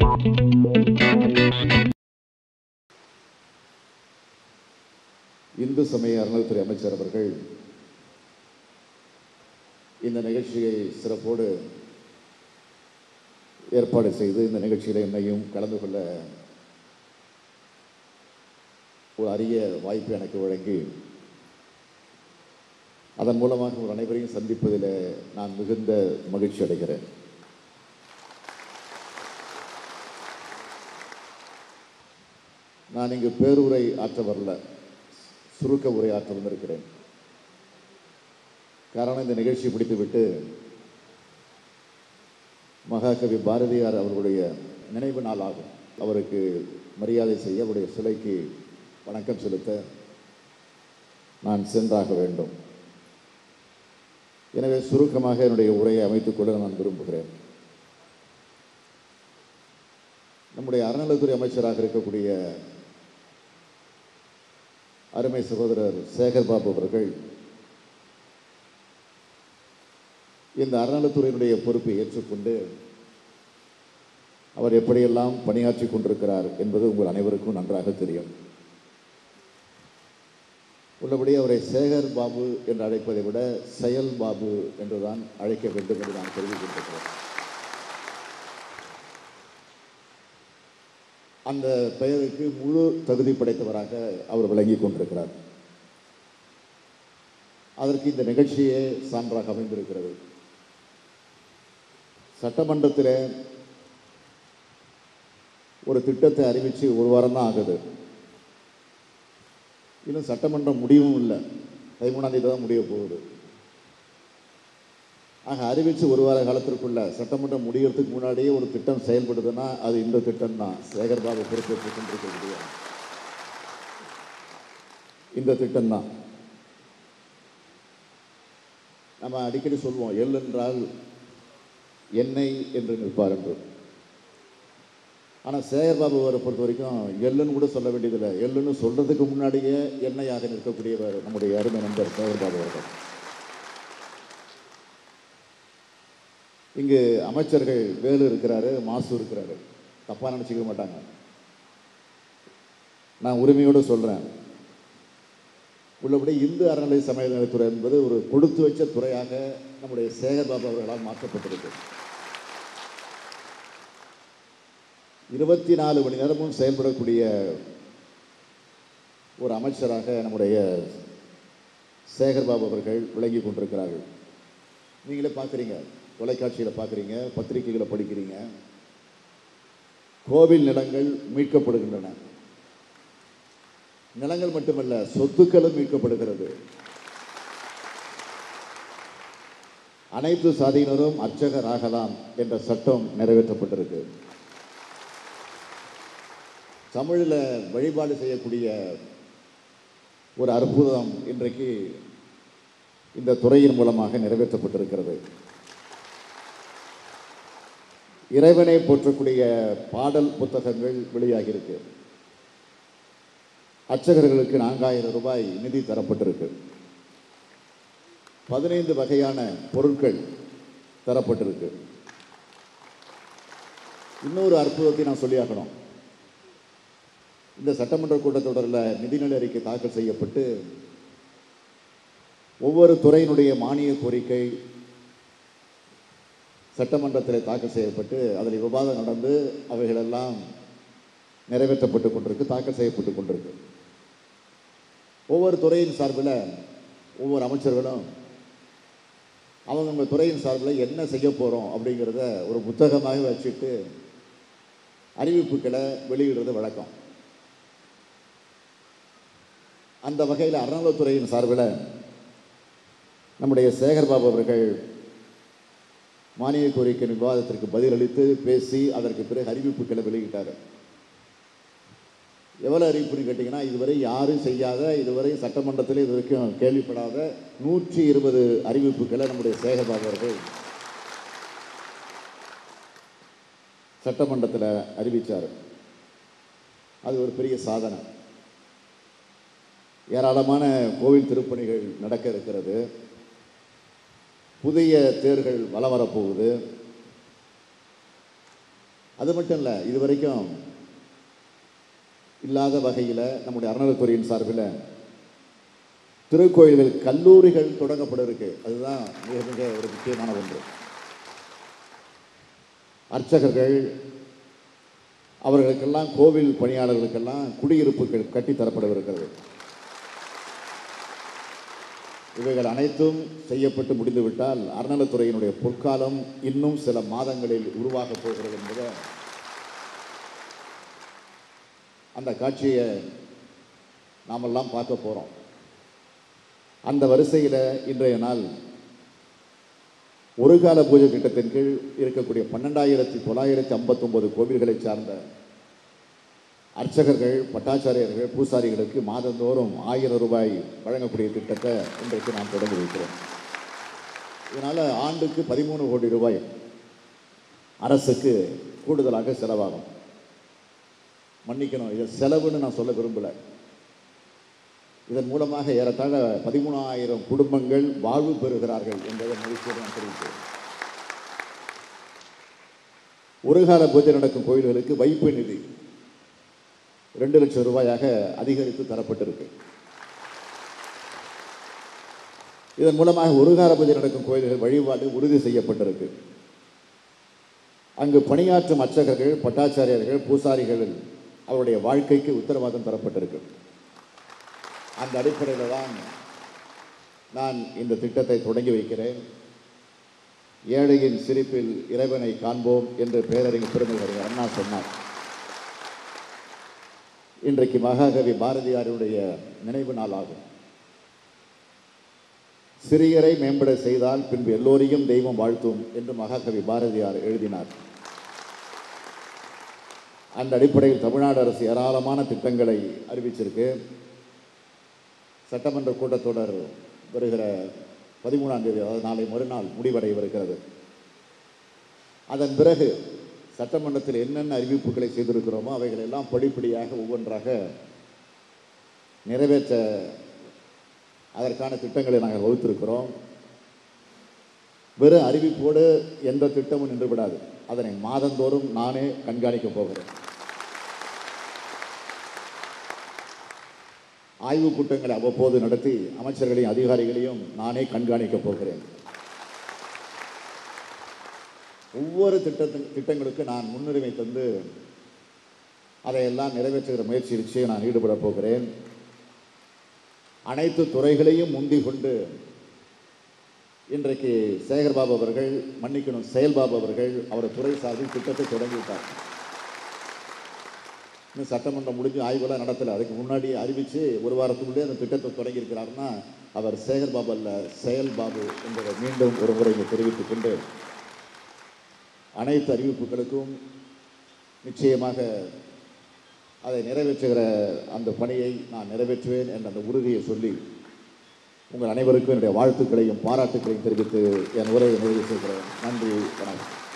இந்து சமய அறநிலைத்துறை அமைச்சர் அவர்கள் இந்த நிகழ்ச்சியை சிறப்போடு ஏற்பாடு செய்து இந்த நிகழ்ச்சியில் என்னையும் கலந்து கொள்ள ஒரு அரிய வாய்ப்பு எனக்கு வழங்கி அதன் மூலமாக ஒரு அனைவரையும் சந்திப்பதில் நான் மிகுந்த மகிழ்ச்சி அடைகிறேன் நான் இங்கு பேருரை ஆற்ற வரல சுருக்க உரை ஆற்ற வந்திருக்கிறேன் காரணம் இந்த நிகழ்ச்சி பிடித்துவிட்டு மகாகவி பாரதியார் அவர்களுடைய நினைவு நாள் ஆகும் அவருக்கு மரியாதை செய்ய அவருடைய சிலைக்கு வணக்கம் செலுத்த நான் சென்றாக வேண்டும் எனவே சுருக்கமாக என்னுடைய உரையை அமைத்துக் கொள்ள நான் விரும்புகிறேன் நம்முடைய அறநிலைத்துறை அமைச்சராக இருக்கக்கூடிய அருமை சகோதரர் சேகர் பாபு அவர்கள் இந்த அறநிலைத்துறையினுடைய பொறுப்பை ஏற்றுக்கொண்டு அவர் எப்படியெல்லாம் பணியாற்றி கொண்டிருக்கிறார் என்பது உங்கள் அனைவருக்கும் நன்றாக தெரியும் உள்ளபடி அவரை சேகர் பாபு என்று அழைப்பதை விட செயல் பாபு என்றுதான் அழைக்க வேண்டும் என்று நான் தெரிவிக்கின்றேன் அந்த பெயருக்கு முழு தகுதி படைத்தவராக அவர் விளங்கி கொண்டிருக்கிறார் அதற்கு இந்த நிகழ்ச்சியே சான்றாக அமைந்திருக்கிறது சட்டமன்றத்தில் ஒரு திட்டத்தை அறிவித்து ஒரு வாரம் தான் ஆகுது இன்னும் சட்டமன்றம் முடியவும் இல்லை பதிமூணாம் தேதி தான் முடிய போகுது ஆக அறிவித்து ஒரு வார காலத்திற்குள்ள சட்டமன்றம் முடியறதுக்கு முன்னாடியே ஒரு திட்டம் செயல்படுதுன்னா அது இந்த திட்டம் தான் சேகர்பாபு பொறுப்பேற்றுக் கொண்டிருக்கக்கூடிய இந்த திட்டம் தான் நம்ம அடிக்கடி சொல்லுவோம் எள் என்றால் எண்ணெய் என்று நிற்பார் என்று ஆனால் சேகர்பாபு அவரை பொறுத்த வரைக்கும் எள்ளுன்னு கூட சொல்ல வேண்டியதில்லை எள்ளுன்னு சொல்றதுக்கு முன்னாடியே எண்ணெயாக நிற்கக்கூடியவர் நம்முடைய அருமை நண்பர் சேகர்பாபு அவர்கள் இங்கு அமைச்சர்கள் வேலு இருக்கிறாரு மாசு இருக்கிறாரு தப்பாக நினச்சிக்க மாட்டாங்க நான் உரிமையோடு சொல்கிறேன் உள்ளபடி இந்து அறநிலை சமயநலத்துறை என்பது ஒரு கொடுத்து வச்ச துறையாக நம்முடைய சேகர்பாபு அவர்களால் மாற்றப்பட்டிருக்கு இருபத்தி நாலு மணி நேரமும் செயல்படக்கூடிய ஒரு அமைச்சராக நம்முடைய சேகர்பாபு அவர்கள் விளங்கி கொண்டிருக்கிறார்கள் நீங்களே பார்க்குறீங்க தொலைக்காட்சியில் பார்க்குறீங்க பத்திரிகைகளை படிக்கிறீங்க கோவில் நிலங்கள் மீட்கப்படுகின்றன நிலங்கள் மட்டுமல்ல சொத்துக்களும் மீட்கப்படுகிறது அனைத்து சாதியினரும் அர்ச்சகர் ஆகலாம் என்ற சட்டம் நிறைவேற்றப்பட்டிருக்கு தமிழில் வழிபாடு செய்யக்கூடிய ஒரு அற்புதம் இன்றைக்கு இந்த துறையின் மூலமாக நிறைவேற்றப்பட்டிருக்கிறது இறைவனை போற்றக்கூடிய பாடல் புத்தகங்கள் வெளியாகியிருக்கு அர்ச்சகர்களுக்கு நான்காயிரம் ரூபாய் நிதி தரப்பட்டிருக்கு பதினைந்து வகையான பொருட்கள் தரப்பட்டிருக்கு இன்னொரு அற்புதத்தை நான் சொல்லியாக்கணும் இந்த சட்டமன்ற கூட்டத்தொடரில் நிதிநிலை அறிக்கை தாக்கல் செய்யப்பட்டு ஒவ்வொரு துறையினுடைய மானிய கோரிக்கை சட்டமன்றத்தில் தாக்கல் செய்யப்பட்டு அதில் விவாதம் நடந்து அவைகளெல்லாம் நிறைவேற்றப்பட்டு கொண்டிருக்கு தாக்கல் செய்யப்பட்டு கொண்டிருக்கு ஒவ்வொரு துறையின் சார்பில் ஒவ்வொரு அமைச்சர்களும் அவங்க துறையின் சார்பில் என்ன செய்ய போகிறோம் அப்படிங்கிறத ஒரு புத்தகமாக வச்சுட்டு அறிவிப்புகளை வெளியிடுறது வழக்கம் அந்த வகையில் அறநிலைத்துறையின் சார்பில் நம்முடைய சேகர்பாபு அவர்கள் மானிய கோரிக்கை விவாதத்திற்கு பதிலளித்து பேசி அதற்கு பிறகு அறிவிப்புகளை வெளியிட்டார் எவ்வளோ அறிவிப்புன்னு கேட்டிங்கன்னா இதுவரை யாரும் செய்யாத இதுவரை சட்டமன்றத்தில் இது வரைக்கும் கேள்விப்படாத நூற்றி இருபது அறிவிப்புகளை நம்முடைய சேகர்பாபு அவர்கள் சட்டமன்றத்தில் அறிவித்தார் அது ஒரு பெரிய சாதனை ஏராளமான கோவில் திருப்பணிகள் நடக்க இருக்கிறது புதிய தேர்கள் வலம் வரப்போகுது அது மட்டும் இல்லை இது வரைக்கும் இல்லாத வகையில் நம்முடைய அறநிலைத்துறையின் சார்பில் திருக்கோயில்கள் கல்லூரிகள் தொடங்கப்பட இருக்கு அதுதான் மிக மிக ஒரு முக்கியமான ஒன்று அர்ச்சகர்கள் அவர்களுக்கெல்லாம் கோவில் பணியாளர்களுக்கெல்லாம் குடியிருப்புகள் கட்டித்தரப்படவிருக்கிறது இவைகள் அனைத்தும் செய்யப்பட்டு முடிந்துவிட்டால் அறநிலைத்துறையினுடைய பொற்காலம் இன்னும் சில மாதங்களில் உருவாகப் போகிறது என்பதை அந்த காட்சியை நாமெல்லாம் பார்க்க போகிறோம் அந்த வரிசையில் இன்றைய நாள் ஒரு கால பூஜை திட்டத்தின் கீழ் இருக்கக்கூடிய பன்னெண்டாயிரத்தி தொள்ளாயிரத்தி ஐம்பத்தொன்பது கோவில்களை சார்ந்த அர்ச்சகர்கள் பட்டாச்சாரியர்கள் பூசாரிகளுக்கு மாதந்தோறும் ஆயிரம் ரூபாய் வழங்கக்கூடிய திட்டத்தை இன்றைக்கு நாம் தொடங்கி வைக்கிறோம் இதனால் ஆண்டுக்கு பதிமூணு கோடி ரூபாய் அரசுக்கு கூடுதலாக செலவாகும் மன்னிக்கணும் இதை செலவுன்னு நான் சொல்ல விரும்பலை இதன் மூலமாக ஏறத்தாழ பதிமூணாயிரம் குடும்பங்கள் வாழ்வு பெறுகிறார்கள் என்பதை மகிழ்ச்சியோடு நான் தெரிவிக்கிறேன் ஒரு கால பூஜை நடக்கும் கோயில்களுக்கு வைப்பு நிதி ரெண்டு லட்சம் ரூபாயாக அதிகரித்து தரப்பட்டிருக்கு இதன் மூலமாக ஒரு கால பூஜை நடக்கும் கோயில்கள் வழிபாடு உறுதி செய்யப்பட்டிருக்கு அங்கு பணியாற்றும் அர்ச்சகர்கள் பட்டாச்சாரியர்கள் பூசாரிகள் அவருடைய வாழ்க்கைக்கு உத்தரவாதம் தரப்பட்டிருக்கு அந்த அடிப்படையில் தான் நான் இந்த திட்டத்தை தொடங்கி வைக்கிறேன் ஏழையின் சிரிப்பில் இறைவனை காண்போம் என்று பேரறிஞர் பெருமைகள் அண்ணா சொன்னார் இன்றைக்கு மகாகவி பாரதியாருடைய நினைவு நாள் ஆகும் சிறியரை மேம்பட செய்தால் பின்பு எல்லோரையும் தெய்வம் வாழ்த்தும் என்று மகாகவி பாரதியார் எழுதினார் அந்த அடிப்படையில் தமிழ்நாடு அரசு ஏராளமான திட்டங்களை அறிவிச்சிருக்கு சட்டமன்ற கூட்டத்தொடர் வருகிற பதிமூணாம் தேதி அதாவது நாளை மறுநாள் முடிவடையவிருக்கிறது அதன் பிறகு சட்டமன்றத்தில் என்னென்ன அறிவிப்புகளை செய்திருக்கிறோமோ அவைகள் எல்லாம் படிப்படியாக ஒவ்வொன்றாக நிறைவேற்ற அதற்கான திட்டங்களை நாங்கள் வகுத்திருக்கிறோம் வெறும் அறிவிப்போடு எந்த திட்டமும் நின்று விடாது அதனை மாதந்தோறும் நானே கண்காணிக்கப் போகிறேன் ஆய்வுக் கூட்டங்களை அவ்வப்போது நடத்தி அமைச்சர்களையும் அதிகாரிகளையும் நானே கண்காணிக்கப் போகிறேன் ஒவ்வொரு திட்டத்தின் திட்டங்களுக்கு நான் முன்னுரிமை தந்து அதையெல்லாம் நிறைவேற்றுகிற முயற்சி நிச்சயம் நான் ஈடுபட போகிறேன் அனைத்து துறைகளையும் முந்திக் கொண்டு இன்றைக்கு சேகர்பாபு அவர்கள் மன்னிக்கணும் செயல்பாபு அவர்கள் அவர் துறை சார்பில் திட்டத்தை தொடங்கிவிட்டார் இன்னும் சட்டமன்றம் முடிஞ்சு ஆய்வெல்லாம் நடத்தலை அதுக்கு முன்னாடி அறிவித்து ஒரு வாரத்துக்குள்ளே அந்த திட்டத்தை தொடங்கியிருக்கிறாருன்னா அவர் சேகர்பாபு அல்ல செயல்பாபு என்பதை மீண்டும் ஒரு முறை இங்கே தெரிவித்துக் கொண்டு அனைத்து அறிவிப்புகளுக்கும் நிச்சயமாக அதை நிறைவேற்றுகிற அந்த பணியை நான் நிறைவேற்றுவேன் என்ற அந்த உறுதியை சொல்லி உங்கள் அனைவருக்கும் என்னுடைய வாழ்த்துக்களையும் பாராட்டுக்களையும் தெரிவித்து என் உரையை நிறைவு செய்கிறேன் நன்றி வணக்கம்